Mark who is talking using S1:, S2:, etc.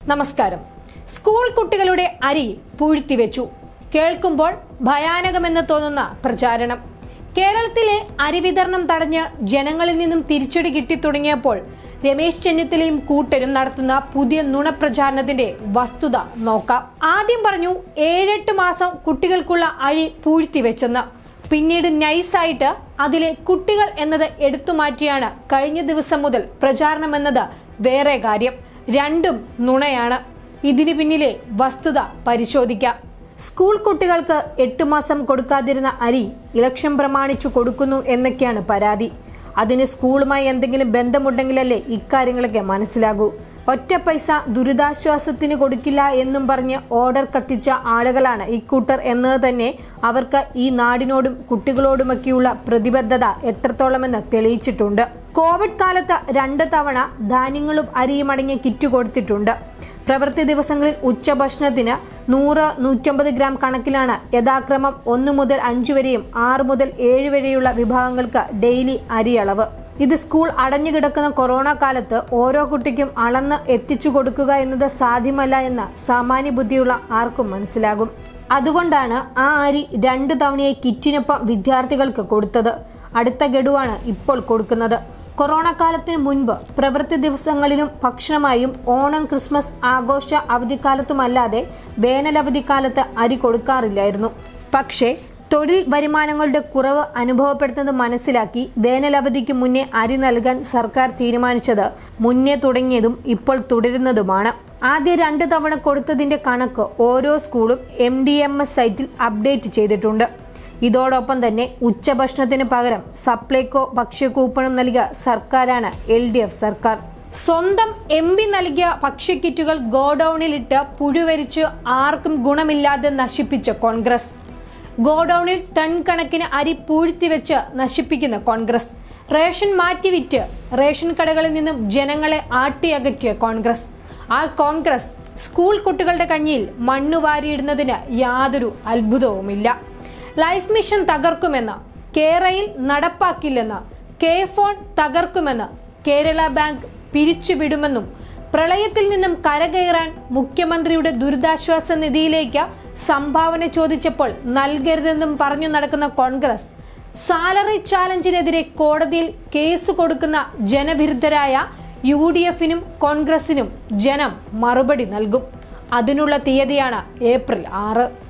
S1: നമസ്കാരം സ്കൂൾ കുട്ടികളുടെ അരി പൂഴ്ത്തിവെച്ചു കേൾക്കുമ്പോൾ ഭയാനകമെന്ന് തോന്നുന്ന പ്രചാരണം കേരളത്തിലെ അരി വിതരണം തടഞ്ഞ് ജനങ്ങളിൽ നിന്നും തിരിച്ചടി കിട്ടിത്തുടങ്ങിയപ്പോൾ രമേശ് ചെന്നിത്തലയും കൂട്ടരും നടത്തുന്ന പുതിയ നുണപ്രചാരണത്തിന്റെ വസ്തുത നോക്കാം ആദ്യം പറഞ്ഞു ഏഴെട്ട് മാസം കുട്ടികൾക്കുള്ള അരി പൂഴ്ത്തിവെച്ചെന്ന് പിന്നീട് നൈസായിട്ട് അതിലെ കുട്ടികൾ എന്നത് എടുത്തുമാറ്റിയാണ് കഴിഞ്ഞ ദിവസം മുതൽ പ്രചാരണം എന്നത് വേറെ കാര്യം രണ്ടും നുണയാണ് ഇതിനു പിന്നിലെ വസ്തുത പരിശോധിക്കാം സ്കൂൾ കുട്ടികൾക്ക് എട്ട് മാസം കൊടുക്കാതിരുന്ന അരി ഇലക്ഷൻ പ്രമാണിച്ചു കൊടുക്കുന്നു എന്നൊക്കെയാണ് പരാതി അതിന് സ്കൂളുമായി എന്തെങ്കിലും ബന്ധമുണ്ടെങ്കിലല്ലേ ഇക്കാര്യങ്ങളൊക്കെ മനസ്സിലാകൂ ഒറ്റ പൈസ ദുരിതാശ്വാസത്തിന് കൊടുക്കില്ല എന്നും പറഞ്ഞ് ഓർഡർ കത്തിച്ച ആളുകളാണ് ഇക്കൂട്ടർ എന്നത് തന്നെ അവർക്ക് ഈ നാടിനോടും കുട്ടികളോടുമൊക്കെയുള്ള പ്രതിബദ്ധത എത്രത്തോളമെന്ന് തെളിയിച്ചിട്ടുണ്ട് കോവിഡ് കാലത്ത് രണ്ട് തവണ ധാന്യങ്ങളും അരിയും അടങ്ങിയ കിറ്റ് കൊടുത്തിട്ടുണ്ട് പ്രവൃത്തി ദിവസങ്ങളിൽ ഉച്ചഭക്ഷണത്തിന് നൂറ് നൂറ്റമ്പത് ഗ്രാം കണക്കിലാണ് യഥാക്രമം ഒന്ന് മുതൽ അഞ്ചു വരെയും ആറ് മുതൽ ഏഴ് വരെയുള്ള വിഭാഗങ്ങൾക്ക് ഡെയിലി അരിയളവ് ഇത് സ്കൂൾ അടഞ്ഞുകിടക്കുന്ന കൊറോണ കാലത്ത് ഓരോ കുട്ടിക്കും അളന്ന് എത്തിച്ചു കൊടുക്കുക എന്നത് സാധ്യമല്ല എന്ന് സാമാന്യ ബുദ്ധിയുള്ള ആർക്കും മനസ്സിലാകും അതുകൊണ്ടാണ് ആ അരി രണ്ട് തവണയായി കിറ്റിനൊപ്പം വിദ്യാർത്ഥികൾക്ക് കൊടുത്തത് അടുത്ത ഗഡുവാണ് ഇപ്പോൾ കൊടുക്കുന്നത് കൊറോണ കാലത്തിന് മുൻപ് പ്രവൃത്തി ദിവസങ്ങളിലും ഭക്ഷണമായും ഓണം ക്രിസ്മസ് ആഘോഷ അവധിക്കാലത്തുമല്ലാതെ വേനലവധിക്കാലത്ത് അരി കൊടുക്കാറില്ലായിരുന്നു പക്ഷേ തൊഴിൽ വരുമാനങ്ങളുടെ കുറവ് അനുഭവപ്പെടുന്നത് മനസ്സിലാക്കി വേനലവധിക്ക് മുന്നേ അരി നൽകാൻ സർക്കാർ തീരുമാനിച്ചത് മുന്നേ തുടങ്ങിയതും ഇപ്പോൾ തുടരുന്നതുമാണ് ആദ്യ രണ്ട് തവണ കൊടുത്തതിന്റെ കണക്ക് ഓരോ സ്കൂളും എം ഡി എം എസ് സൈറ്റിൽ അപ്ഡേറ്റ് ചെയ്തിട്ടുണ്ട് ഇതോടൊപ്പം തന്നെ ഉച്ചഭക്ഷണത്തിന് പകരം സപ്ലൈകോ ഭക്ഷ്യകൂപ്പണും നൽകിയ സർക്കാരാണ് എൽ ഡി എഫ് സർക്കാർ സ്വന്തം എം പി നൽകിയ ഭക്ഷ്യക്കിറ്റുകൾ ഗോഡൌണിലിട്ട് പുഴുവരിച്ച് ആർക്കും ഗുണമില്ലാതെ നശിപ്പിച്ച കോൺഗ്രസ് ഗോഡൌണിൽ ടൺ കണക്കിന് അരി പൂഴ്ത്തിവെച്ച് നശിപ്പിക്കുന്ന കോൺഗ്രസ് റേഷൻ മാറ്റിവിറ്റ് റേഷൻ കടകളിൽ നിന്നും ജനങ്ങളെ ആട്ടിയകറ്റിയ കോൺഗ്രസ് ആ കോൺഗ്രസ് സ്കൂൾ കുട്ടികളുടെ കഞ്ഞിയിൽ മണ്ണു വാരിയിടുന്നതിന് യാതൊരു അത്ഭുതവുമില്ല ലൈഫ് മിഷൻ തകർക്കുമെന്ന് കേരയിൽ നടപ്പാക്കില്ലെന്ന് കെ ഫോൺ തകർക്കുമെന്ന് കേരള ബാങ്ക് പിരിച്ചുവിടുമെന്നും പ്രളയത്തിൽ നിന്നും കരകയറാൻ മുഖ്യമന്ത്രിയുടെ ദുരിതാശ്വാസ നിധിയിലേക്ക് സംഭാവന ചോദിച്ചപ്പോൾ നൽകരുതെന്നും പറഞ്ഞു നടക്കുന്ന കോൺഗ്രസ് സാലറി ചാലഞ്ചിനെതിരെ കോടതിയിൽ കേസ് കൊടുക്കുന്ന ജനവിരുദ്ധരായ യു ഡി എഫിനും കോൺഗ്രസിനും ജനം മറുപടി നൽകും അതിനുള്ള തീയതിയാണ് ഏപ്രിൽ ആറ്